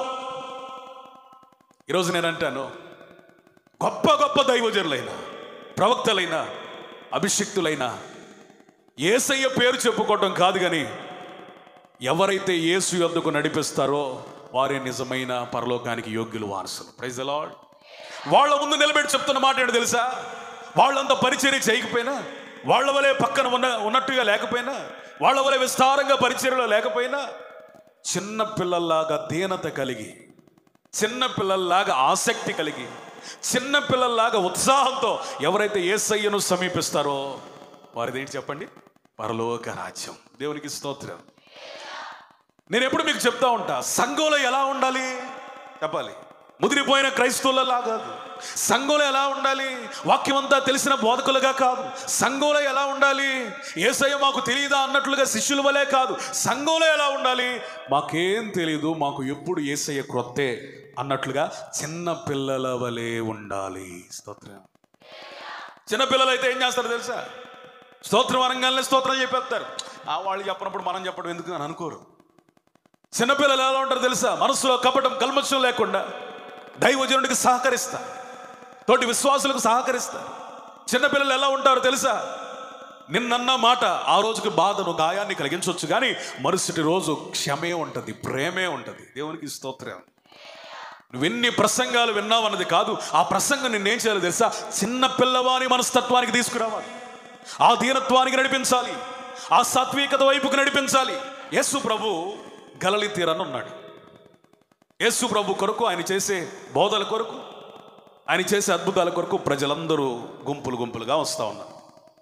ఈరోజు నేను అంటాను గొప్ప గొప్ప దైవజనులైన ప్రవక్తలైన అభిషిక్తులైన ఏసయ్య పేరు చెప్పుకోవటం కాదు కానీ ఎవరైతే యేసు యొద్దకు నడిపిస్తారో వారే నిజమైన పరలోకానికి యోగ్యులు వారసులు ప్రైజ్ లార్డ్ వాళ్ళ ముందు నిలబెట్టి చెప్తున్న మాట ఏంటో తెలుసా వాళ్ళంత పరిచర్య చేయకపోయినా వాళ్ళ వలె పక్కన ఉన్న ఉన్నట్టుగా లేకపోయినా వాళ్ళ వలె విస్తారంగా పరిచర్యలో లేకపోయినా చిన్న పిల్లల్లాగా దీనత కలిగి చిన్న పిల్లల్లాగా ఆసక్తి కలిగి చిన్న పిల్లల్లాగా ఉత్సాహంతో ఎవరైతే ఏసయ్యను సమీపిస్తారో వారిదేంటి చెప్పండి పరలోక రాజ్యం దేవునికి స్తోత్రం నేను ఎప్పుడు మీకు చెప్తా ఉంటా సంఘంలో ఎలా ఉండాలి చెప్పాలి ముదిరిపోయిన క్రైస్తవులలా కాదు సంఘంలో ఎలా ఉండాలి వాక్యం అంతా తెలిసిన బోధకులుగా కాదు సంఘంలో ఎలా ఉండాలి ఏసయ్య మాకు తెలియదా అన్నట్లుగా శిష్యుల వలే కాదు సంఘంలో ఎలా ఉండాలి మాకేం తెలియదు మాకు ఎప్పుడు ఏసయ్య క్రొత్తే అన్నట్లుగా చిన్న పిల్లల వలె ఉండాలి స్తోత్రం చిన్న పిల్లలు అయితే ఏం చేస్తారు తెలుసా స్తోత్రం అనగానే స్తోత్రం చెప్పేస్తారు ఆ వాళ్ళు చెప్పినప్పుడు మనం చెప్పడం ఎందుకు అని అనుకోరు చిన్నపిల్లలు ఎలా ఉంటారు తెలుసా మనసులో కపటం కల్మషం లేకుండా దైవజనుడికి సహకరిస్తా తోటి విశ్వాసులకు సహకరిస్తా చిన్నపిల్లలు ఎలా ఉంటారో తెలుసా నిన్నన్న మాట ఆ రోజుకి బాధను గాయాన్ని కలిగించవచ్చు కానీ మరుసటి రోజు క్షమే ఉంటుంది ప్రేమే ఉంటుంది దేవునికి స్తోత్రం నువ్వెన్ని ప్రసంగాలు విన్నావు అన్నది కాదు ఆ ప్రసంగం నిన్నేం చేయాలి తెలుసా చిన్న పిల్లవాని మనస్తత్వానికి తీసుకురావాలి ఆ దీనత్వానికి నడిపించాలి ఆ సాత్వికత వైపుకు నడిపించాలి యేసు ప్రభు గలలి తీరని ఉన్నాడు యేసు ప్రభు కొరకు ఆయన చేసే బోధల కొరకు ఆయన చేసే అద్భుతాల కొరకు ప్రజలందరూ గుంపులు గుంపులుగా వస్తూ ఉన్నారు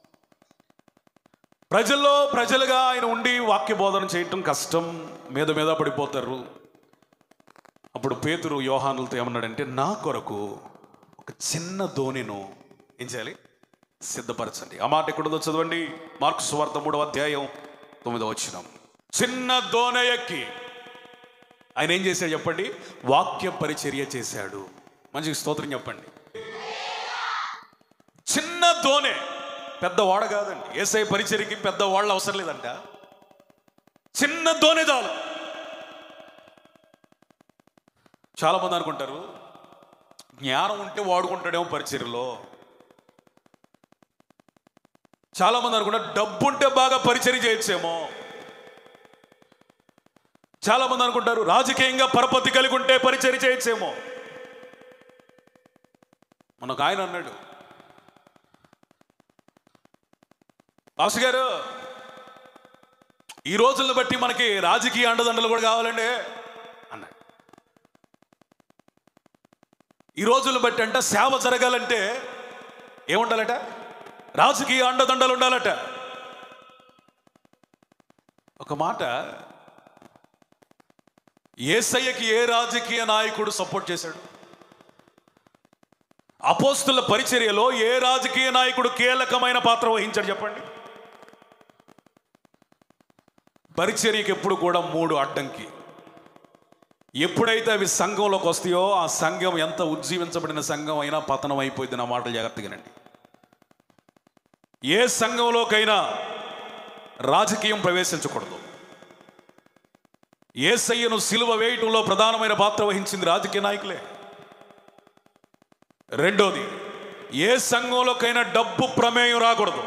ప్రజల్లో ప్రజలుగా ఆయన ఉండి వాక్య బోధన చేయటం కష్టం మీద మీద పడిపోతారు అప్పుడు పేతురు యోహానులతో ఏమన్నాడంటే నా కొరకు ఒక చిన్న ధోనిను ఏం చేయాలి సిద్ధపరచండి ఆ మాట ఎక్కడుందో చదవండి మార్కు సువార్త మూడవ అధ్యాయం తొమ్మిదవ వచ్చినాం చిన్న దోనె ఎక్కి ఆయన ఏం చేశాడు చెప్పండి వాక్య పరిచర్య చేశాడు మంచి స్తోత్రం చెప్పండి చిన్న దోనె పెద్ద వాడ కాదండి ఏసై పరిచర్యకి పెద్ద వాళ్ళ అవసరం లేదంట చిన్న దోనె చాలు చాలా మంది అనుకుంటారు జ్ఞానం ఉంటే వాడుకుంటాడేమో పరిచర్యలో చాలా మంది అనుకుంటారు డబ్బు ఉంటే బాగా పరిచర్య చేయొచ్చేమో చాలా మంది అనుకుంటారు రాజకీయంగా పరపతి కలిగి ఉంటే పరిచర్య చేయొచ్చేమో మనకు ఆయన అన్నాడు పాస్ గారు ఈ రోజులను బట్టి మనకి రాజకీయ అండదండలు కూడా కావాలండి అన్నాడు ఈ రోజులను బట్టి అంట సేవ జరగాలంటే ఏముండాలట రాజకీయ అండదండలు ఉండాలట ఒక మాట ఏసయ్యకి ఏ రాజకీయ నాయకుడు సపోర్ట్ చేశాడు అపోస్తుల పరిచర్యలో ఏ రాజకీయ నాయకుడు కీలకమైన పాత్ర వహించాడు చెప్పండి పరిచర్యకి ఎప్పుడు కూడా మూడు అడ్డంకి ఎప్పుడైతే అవి సంఘంలోకి వస్తాయో ఆ సంఘం ఎంత ఉజ్జీవించబడిన సంఘం అయినా పతనం అయిపోయింది నా మాటలు జాగ్రత్తగానండి ఏ సంఘంలోకైనా రాజకీయం ప్రవేశించకూడదు ఏసయ్యను సిలువ వేయటంలో ప్రధానమైన పాత్ర వహించింది రాజకీయ నాయకులే రెండోది ఏ సంఘంలోకైనా డబ్బు ప్రమేయం రాకూడదు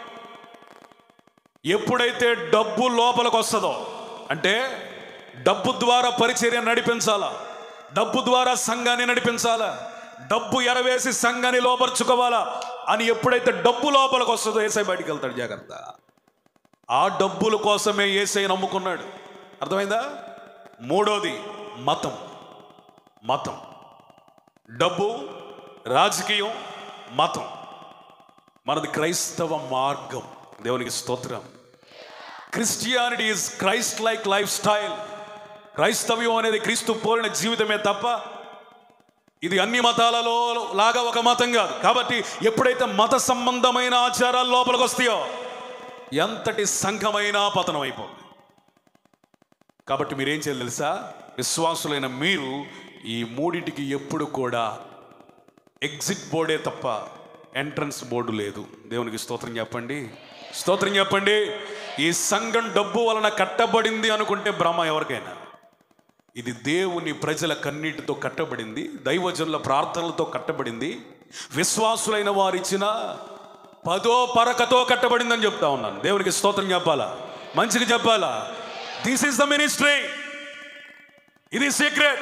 ఎప్పుడైతే డబ్బు లోపలికి వస్తుందో అంటే డబ్బు ద్వారా పరిచర్య నడిపించాలా డబ్బు ద్వారా సంఘాన్ని నడిపించాలా డబ్బు ఎరవేసి సంఘాన్ని లోపరుచుకోవాలా అని ఎప్పుడైతే డబ్బు లోపలికి వస్తుందో ఏసై బయటికి వెళ్తాడు జాగ్రత్త ఆ డబ్బుల కోసమే ఏసై నమ్ముకున్నాడు అర్థమైందా మూడోది మతం మతం డబ్బు రాజకీయం మతం మనది క్రైస్తవ మార్గం దేవునికి స్తోత్రం Christianity is Christ like lifestyle క్రైస్తవ్యం అనేది క్రీస్తు పోలిన జీవితమే తప్ప ఇది అన్ని మతాలలో లాగా ఒక మతం కాదు కాబట్టి ఎప్పుడైతే మత సంబంధమైన ఆచారాలు లోపలికి వస్తాయో ఎంతటి సంఘమైనా పతనం అయిపోతుంది కాబట్టి మీరేం చేయాలి తెలుసా విశ్వాసులైన మీరు ఈ మూడింటికి ఎప్పుడు కూడా ఎగ్జిట్ బోర్డే తప్ప ఎంట్రన్స్ బోర్డు లేదు దేవునికి స్తోత్రం చెప్పండి స్తోత్రం చెప్పండి ఈ సంఘం డబ్బు వలన కట్టబడింది అనుకుంటే భ్రమ ఎవరికైనా ఇది దేవుని ప్రజల కన్నీటితో కట్టబడింది దైవజనుల ప్రార్థనలతో కట్టబడింది విశ్వాసులైన వారు ఇచ్చిన పదో పరకతో కట్టబడిందని చెప్తా ఉన్నాను దేవునికి స్తోత్రం చెప్పాలా మంచిగా చెప్పాలా దిస్ ఈస్ ద మినిస్ట్రీ ఇది సీక్రెట్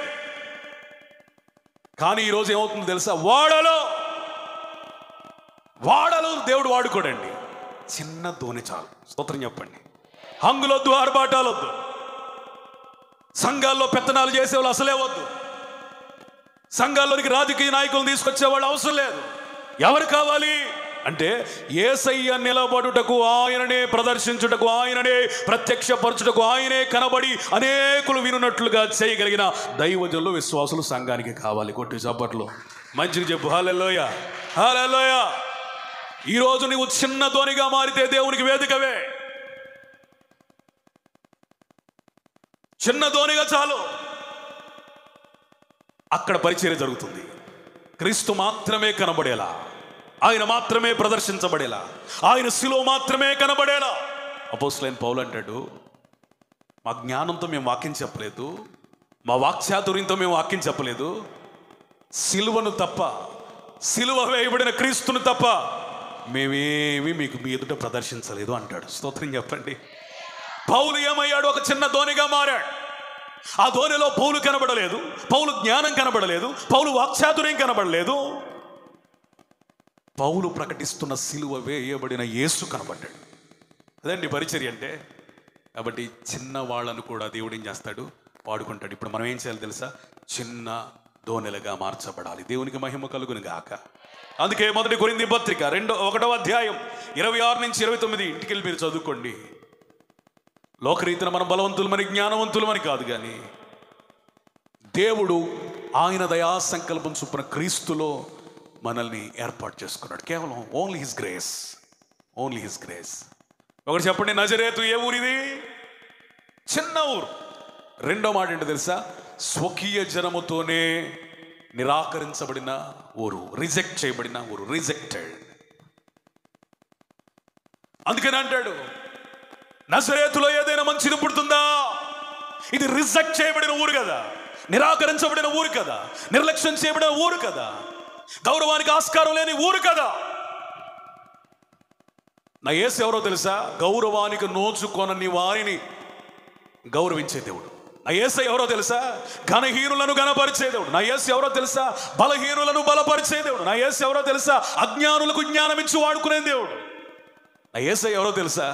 కానీ ఈరోజు ఏమవుతుందో తెలుసా వాడలో వాడలు దేవుడు వాడుకోడండి చిన్న ధోని చాలు స్తోత్రం చెప్పండి హంగులొద్దు ఆర్భాటాలొద్దు సంఘాల్లో పెత్తనాలు చేసేవాళ్ళు అసలే వద్దు సంఘాల్లోనికి రాజకీయ నాయకులను తీసుకొచ్చే వాళ్ళు అవసరం లేదు ఎవరు కావాలి అంటే ఏసయ్య నిలబడుటకు ఆయననే ప్రదర్శించుటకు ఆయననే ప్రత్యక్షపరచుటకు ఆయనే కనబడి అనేకులు వినున్నట్లుగా చేయగలిగిన దైవజనులు విశ్వాసులు సంఘానికి కావాలి కొట్టి చప్పట్లు మంచిగా చెప్పు హాలెల్లోయ హాలెల్లోయ ఈరోజు నువ్వు చిన్న ధోనిగా మారితే దేవునికి వేదికవే చిన్న ధోనిగా చాలు అక్కడ పరిచర్య జరుగుతుంది క్రీస్తు మాత్రమే కనబడేలా ఆయన మాత్రమే ప్రదర్శించబడేలా ఆయన శిలో మాత్రమే కనబడేలా అపోస్లైన్ పౌలు అంటాడు మా జ్ఞానంతో మేము వాక్యం చెప్పలేదు మా వాక్చాతుర్యంతో మేము వాక్యం చెప్పలేదు సిలువను తప్ప సిలువ వేయబడిన క్రీస్తును తప్ప మేమేమి మీకు మీ ఎదుట ప్రదర్శించలేదు అంటాడు స్తోత్రం చెప్పండి పౌలు ఏమయ్యాడు ఒక చిన్న ధోనిగా మారాడు ఆ ధోనిలో పౌలు కనబడలేదు పౌలు జ్ఞానం కనబడలేదు పౌలు వాక్చాతుర్యం కనబడలేదు పౌలు ప్రకటిస్తున్న సిలువ వేయబడిన యేసు కనబడ్డాడు అదండి పరిచర్య అంటే కాబట్టి చిన్న వాళ్ళను కూడా దేవుడు ఏం చేస్తాడు వాడుకుంటాడు ఇప్పుడు మనం ఏం చేయాలి తెలుసా చిన్న దోనెలుగా మార్చబడాలి దేవునికి మహిమ కలుగును గాక అందుకే మొదటి కొరింది పత్రిక రెండో ఒకటో అధ్యాయం ఇరవై ఆరు నుంచి ఇరవై తొమ్మిది ఇంటికి వెళ్ళి మీరు చదువుకోండి లోకరీతిన మనం బలవంతులమని జ్ఞానవంతులమని కాదు కానీ దేవుడు ఆయన దయా సంకల్పం చొప్పున క్రీస్తులో మనల్ని ఏర్పాటు చేసుకున్నాడు కేవలం only his grace only his grace ఒకటి చెప్పండి నజరేతు ఏ ఊరిది చిన్న ఊరు రెండో మాట ఏంటో తెలుసా స్వకీయ జనముతోనే నిరాకరించబడిన ఊరు రిజెక్ట్ చేయబడిన ఊరు రిజెక్టెడ్ అందుకని అంటాడు నజరేతులో ఏదైనా మంచిది పుడుతుందా ఇది రిజెక్ట్ చేయబడిన ఊరు కదా నిరాకరించబడిన ఊరు కదా నిర్లక్ష్యం చేయబడిన ఊరు కదా గౌరవానికి ఆస్కారం లేని ఊరు కదా నా యేసు ఎవరో తెలుసా గౌరవానికి నోచుకొనని వారిని గౌరవించే దేవుడు నా యేసు ఎవరో తెలుసా ఘనహీనులను గణపరిచే దేవుడు నా యేసు ఎవరో తెలుసా బలహీనులను బలపరిచే దేవుడు నా యేసు ఎవరో తెలుసా అజ్ఞానులకు జ్ఞానం ఇచ్చి వాడుకునే దేవుడు నా యేసు ఎవరో తెలుసా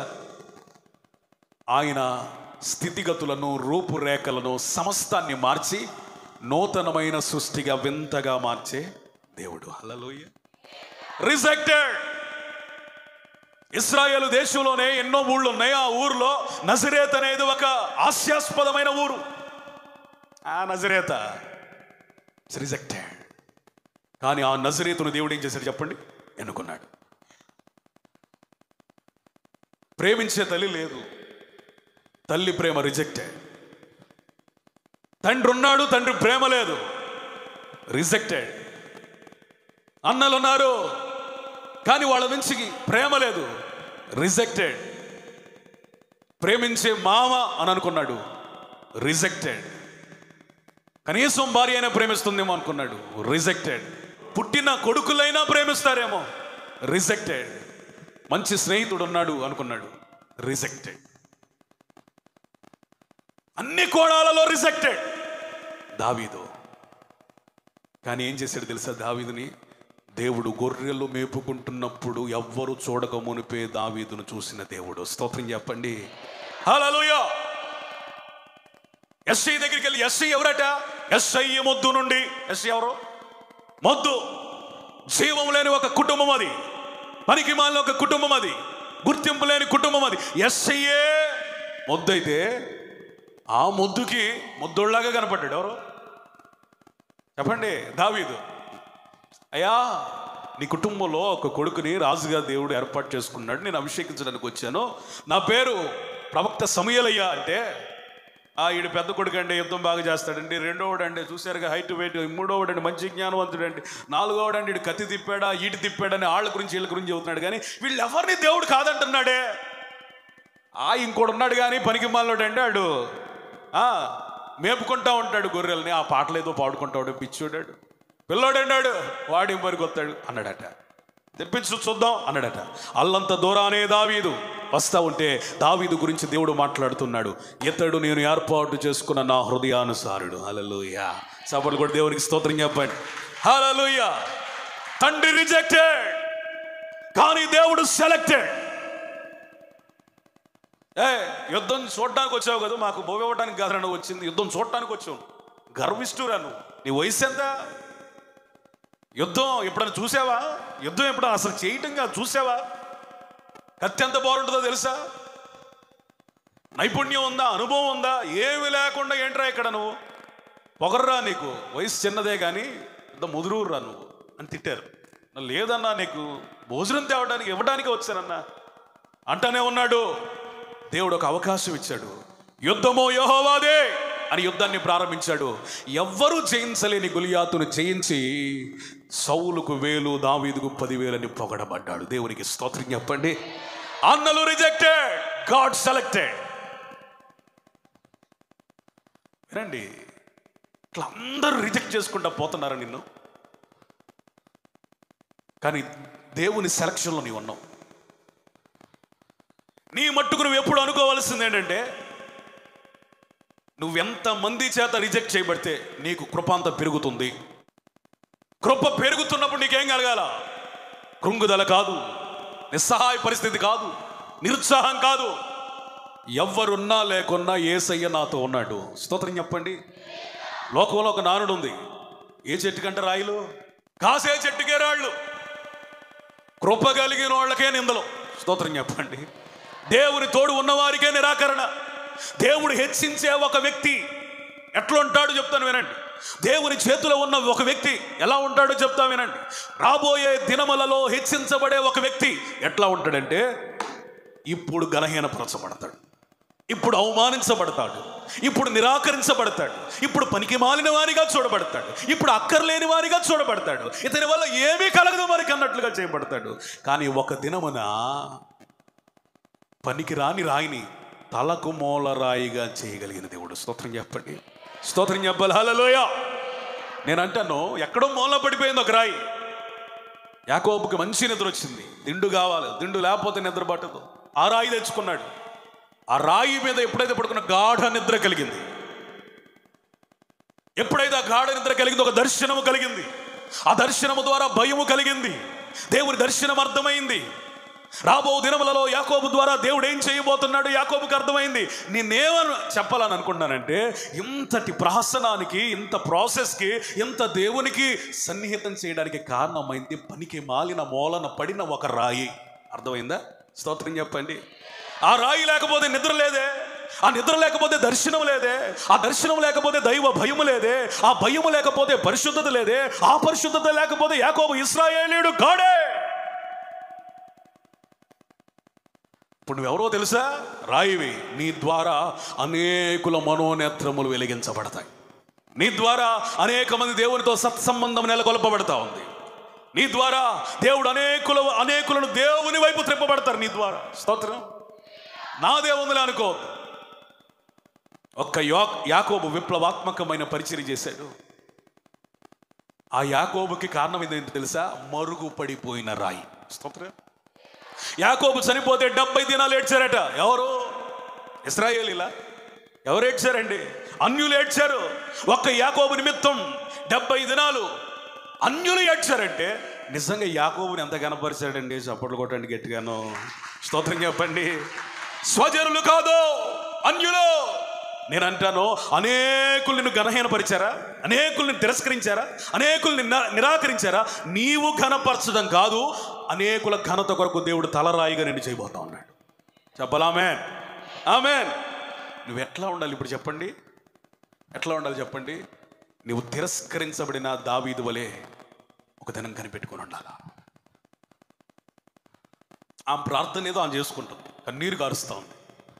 ఆయన స్థితిగతులను రూపురేఖలను సమస్తాన్ని మార్చి నూతనమైన సృష్టిగా వింతగా మార్చే దేవుడు హల్లెలూయా రిజెక్టెడ్ ఇస్రాయేల్ దేశంలోనే ఎన్నో ఊళ్ళు ఉన్నాయి ఆ ఊర్లో నజరేత్ అనేది ఒక హాస్యాస్పదమైన ఊరు ఆ నజరేత రిజెక్టెడ్ కానీ ఆ నజరేతును దేవుడు ఏం చేశాడు చెప్పండి ఎన్నుకున్నాడు ప్రేమించే తల్లి లేదు తల్లి ప్రేమ రిజెక్టెడ్ తండ్రి ఉన్నాడు తండ్రి ప్రేమ లేదు రిజెక్టెడ్ అన్నలు ఉన్నారు కానీ వాళ్ళ నుంచి ప్రేమ లేదు రిజెక్టెడ్ ప్రేమించే మామ అని అనుకున్నాడు రిజెక్టెడ్ కనీసం భార్య అయినా ప్రేమిస్తుందేమో అనుకున్నాడు రిజెక్టెడ్ పుట్టిన కొడుకులైనా ప్రేమిస్తారేమో రిజెక్టెడ్ మంచి స్నేహితుడు ఉన్నాడు అనుకున్నాడు రిజెక్టెడ్ అన్ని కోణాలలో రిజెక్టెడ్ దావీదు కానీ ఏం చేశాడు తెలుసా దావీదుని దేవుడు గొర్రెలు మేపుకుంటున్నప్పుడు ఎవ్వరు చూడక మునిపే దావీదును చూసిన దేవుడు స్తోత్రం చెప్పండి హల్లెలూయా ఎస్ఐ దగ్గరికి వెళ్ళి ఎస్ఐ ఎవరట ఎస్ఐ మొద్దు నుండి ఎస్ఐ ఎవరు మొద్దు జీవం లేని ఒక కుటుంబం అది పనికి మాలిన ఒక కుటుంబం అది గుర్తింపు లేని కుటుంబం అది ఎస్ఐయే మొద్దు అయితే ఆ మొద్దుకి మొద్దుళ్లాగా కనపడ్డాడు ఎవరు చెప్పండి దావీదు అయ్యా నీ కుటుంబంలో ఒక కొడుకుని రాజుగా దేవుడు ఏర్పాటు చేసుకున్నాడు నేను అభిషేకించడానికి వచ్చాను నా పేరు ప్రవక్త సమయలయ్యా అంటే ఆ ఈడు పెద్ద కొడుకు అండి యుద్ధం బాగా చేస్తాడండి రెండోవాడు అండి చూసారుగా హైట్ వెయిట్ మూడోవాడు అండి మంచి జ్ఞానవంతుడు అండి నాలుగోవాడు అండి ఈడు కత్తి తిప్పాడా ఈటి తిప్పాడని వాళ్ళ గురించి వీళ్ళ గురించి చెబుతున్నాడు కానీ వీళ్ళు ఎవరిని దేవుడు కాదంటున్నాడే ఆ ఇంకోటి ఉన్నాడు కానీ పనికి మాలోడు అండి ఆడు ఆ, మేపుకుంటా ఉంటాడు గొర్రెల్ని ఆ పాటలు ఏదో పాడుకుంటాడు పిచ్చోడాడు పిల్లోడన్నాడు వాడి మరికి వస్తాడు అన్నాడట తెప్పించు చూద్దాం అన్నాడట అల్లంత దూరానే దావీదు వస్తా ఉంటే దావీదు గురించి దేవుడు మాట్లాడుతున్నాడు ఇతడు నేను ఏర్పాటు చేసుకున్న నా హృదయానుసారుడు హల్లెలూయా సభలు కూడా దేవునికి స్తోత్రం చెప్పండి హల్లెలూయా తండ్రి రిజెక్టెడ్ కానీ దేవుడు సెలెక్టెడ్ ఏ యుద్ధం చూడడానికి వచ్చావు కదా మాకు బోవి ఇవ్వడానికి కాదురా నువ్వు వచ్చింది యుద్ధం చూడటానికి వచ్చావు గర్విష్ఠురా నువ్వు నీ వయసు ఎంత యుద్ధం ఎప్పుడైనా చూసావా యుద్ధం ఎప్పుడైనా అసలు చేయటం కాదు చూసావా కత్తి ఎంత బాగుంటుందో తెలుసా నైపుణ్యం ఉందా అనుభవం ఉందా ఏమి లేకుండా ఏంట్రా ఇక్కడ నువ్వు పొగర్రా నీకు వయసు చిన్నదే కానీ ఇంత ముదురురా నువ్వు అని తిట్టారు లేదన్నా నీకు భోజనం తేవడానికి ఇవ్వడానికి వచ్చానన్నా అంటానే ఉన్నాడు దేవుడు ఒక అవకాశం ఇచ్చాడు యుద్ధమో యహోవాదే అని యుద్ధాన్ని ప్రారంభించాడు ఎవ్వరూ జయించలేని గులియాతును జయించి సౌలుకు వేలు దావీదుకు పదివేలని పొగడబడ్డాడు దేవునికి స్తోత్రం చెప్పండి అన్నలు రిజెక్టెడ్ గాడ్ సెలెక్టెడ్ వినండి ఇట్లా అందరూ రిజెక్ట్ చేసుకుంటా పోతున్నారా నిన్ను కానీ దేవుని సెలక్షన్లో నీవు ఉన్నావు నీ మట్టుకు నువ్వు ఎప్పుడు అనుకోవాల్సింది ఏంటంటే నువ్వెంత మంది చేత రిజెక్ట్ చేయబడితే నీకు కృప అంత పెరుగుతుంది కృప పెరుగుతున్నప్పుడు నీకేం కలగాల కృంగుదల కాదు నిస్సహాయ పరిస్థితి కాదు నిరుత్సాహం కాదు ఎవ్వరున్నా లేకున్నా ఏసయ్య నాతో ఉన్నాడు స్తోత్రం చెప్పండి లోకంలో ఒక నానుడు ఉంది ఏ చెట్టు కంటే రాయిలు కాసే చెట్టుకే రాళ్ళు కృప కలిగిన వాళ్ళకే నిందలు స్తోత్రం చెప్పండి దేవుని తోడు ఉన్నవారికే నిరాకరణ దేవుడు హెచ్చించే ఒక వ్యక్తి ఎట్లా ఉంటాడో చెప్తాను వినండి దేవుని చేతిలో ఉన్న ఒక వ్యక్తి ఎలా ఉంటాడో చెప్తా వినండి రాబోయే దినములలో హెచ్చించబడే ఒక వ్యక్తి ఎట్లా ఉంటాడంటే ఇప్పుడు గలహీనపరచబడతాడు ఇప్పుడు అవమానించబడతాడు ఇప్పుడు నిరాకరించబడతాడు ఇప్పుడు పనికి మాలిన వారిగా చూడబడతాడు ఇప్పుడు అక్కర్లేని వారిగా చూడబడతాడు ఇతని వల్ల ఏమీ కలగదు వారికి అన్నట్లుగా చేయబడతాడు కానీ ఒక దినమున పనికి రాని రాయిని తలకు మూల రాయిగా చేయగలిగిన దేవుడు స్తోత్రం చెప్పండి స్తోత్రం చెప్పాలి హలోయ నేను అంటాను ఎక్కడో మూల పడిపోయింది ఒక రాయి యాకోబుకి మంచి నిద్ర వచ్చింది దిండు కావాలి దిండు లేకపోతే నిద్ర పట్టదు ఆ రాయి తెచ్చుకున్నాడు ఆ రాయి మీద ఎప్పుడైతే పడుకున్న గాఢ నిద్ర కలిగింది ఎప్పుడైతే ఆ గాఢ నిద్ర కలిగింది ఒక దర్శనము కలిగింది ఆ దర్శనము ద్వారా భయము కలిగింది దేవుని దర్శనం అర్థమైంది రాబో దినములలో యాకోబు ద్వారా దేవుడు ఏం చేయబోతున్నాడు యాకోబుకి అర్థమైంది నేనేమని చెప్పాలని అనుకుంటున్నానంటే ఇంతటి ప్రహసనానికి ఇంత ప్రాసెస్కి ఇంత దేవునికి సన్నిహితం చేయడానికి కారణమైంది పనికి మాలిన మూలన పడిన ఒక రాయి అర్థమైందా స్తోత్రం చెప్పండి ఆ రాయి లేకపోతే నిద్ర లేదే ఆ నిద్ర లేకపోతే దర్శనం లేదే ఆ దర్శనం లేకపోతే దైవ భయము లేదే ఆ భయము లేకపోతే పరిశుద్ధత లేదే ఆ పరిశుద్ధత లేకపోతే యాకోబు ఇస్రాయేలీయుడు కాడే ఇప్పుడు నువ్వెవరో తెలుసా రాయివి నీ ద్వారా అనేకుల మనోనేత్రములు వెలిగించబడతాయి నీ ద్వారా అనేక మంది దేవునితో సత్సంబంధం నెలకొల్పబడతా ఉంది నీ ద్వారా దేవుడు అనేకుల అనేకులను దేవుని వైపు త్రిప్పబడతారు నీ ద్వారా స్తోత్రం నా దేవునిలే అనుకోవద్దు ఒక్క యో యాకోబు విప్లవాత్మకమైన పరిచయం చేశాడు ఆ యాకోబుకి కారణం ఏంటంటే తెలుసా మరుగు పడిపోయిన రాయి స్తోత్రం యాకోబు చనిపోతే డెబ్బై దినాలు ఏడ్చారట ఎవరు ఇస్రాయేలీలా ఎవరు ఏడ్చారండి అన్యులు ఏడ్చారు ఒక్క యాకోబు నిమిత్తం డెబ్బై దినాలు అన్యులు ఏడ్చారంటే నిజంగా యాకోబుని ఎంత కనపరిచాడండి చప్పట్లు కొట్టండి గట్టిగాను స్తోత్రం చెప్పండి స్వజనులు కాదు అన్యులు నేను అంటాను అనేకుల్ని ఘనహీనపరిచారా అనేకుల్ని తిరస్కరించారా అనేకుల్ని నిరా- నిరాకరించారా నీవు ఘనపరచడం కాదు అనేకుల ఘనత కొరకు దేవుడు తలరాయిగా నిన్ను చేయబోతా ఉన్నాడు చెప్పలామెన్ ఆమెన్ నువ్వు ఎట్లా ఉండాలి ఇప్పుడు చెప్పండి ఎట్లా ఉండాలి చెప్పండి నువ్వు తిరస్కరించబడిన దావీదు వలె ఒక దినం కనిపెట్టుకొని ఉండాలా ఆ ప్రార్థన ఏదో ఆమె చేసుకుంటుంది కన్నీరు కారుస్తా ఉంది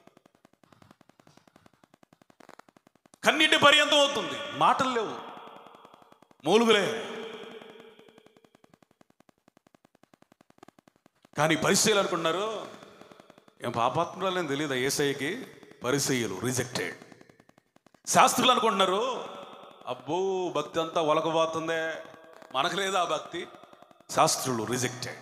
కన్నీటి పర్యంతం అవుతుంది మాటలు లేవు మూలుగులే కానీ పరిచయాలు అనుకున్నారు ఏం పాపాత్మురాలని తెలియదు ఏసఐకి పరిచయలు రిజెక్టెడ్ శాస్త్రులు అనుకుంటున్నారు అబ్బో భక్తి అంతా ఒలకబోతుందే మనకు లేదా ఆ భక్తి శాస్త్రులు రిజెక్టెడ్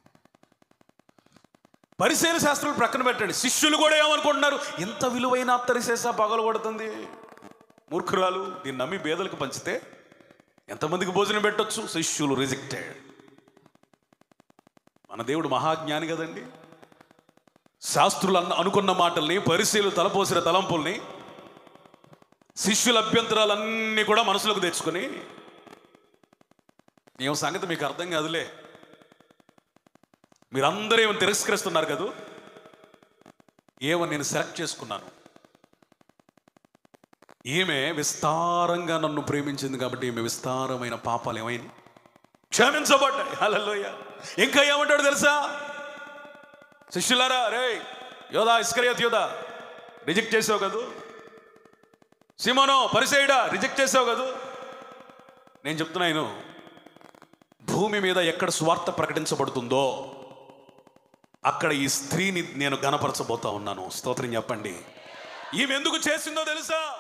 పరిశీల శాస్త్రులు ప్రక్కన పెట్టండి శిష్యులు కూడా ఏమనుకుంటున్నారు ఇంత విలువైన అత్తరిసేసా పగలు కొడుతుంది మూర్ఖురాలు దీన్ని నమ్మి పేదలకు పంచితే ఎంతమందికి భోజనం పెట్టొచ్చు శిష్యులు రిజెక్టెడ్ మన దేవుడు మహాజ్ఞాని కదండి శాస్త్రులు అన్న అనుకున్న మాటల్ని పరిశీలు తలపోసిన తలంపుల్ని శిష్యుల అభ్యంతరాలన్నీ కూడా మనసులోకి తెచ్చుకొని ఏం సంగతి మీకు అర్థం కాదులే మీరందరూ ఏమో తిరస్కరిస్తున్నారు కదూ ఏమో నేను సెలెక్ట్ చేసుకున్నాను ఈమె విస్తారంగా నన్ను ప్రేమించింది కాబట్టి ఈమె విస్తారమైన పాపాలు ఏమైంది క్షమించబడ్డాయి హల్లెలూయ ఇంకా ఏమంటాడు తెలుసా శిష్యులారా రే యోధా ఇస్కరియత్ యోధా రిజెక్ట్ చేసావు కదూ సిమోనో పరిసేయుడా రిజెక్ట్ చేసావు కదూ నేను చెప్తున్నాను భూమి మీద ఎక్కడ స్వార్థ ప్రకటించబడుతుందో అక్కడ ఈ స్త్రీని నేను గనపరచబోతా ఉన్నాను స్తోత్రం చెప్పండి ఈమె ఎందుకు చేసిందో తెలుసా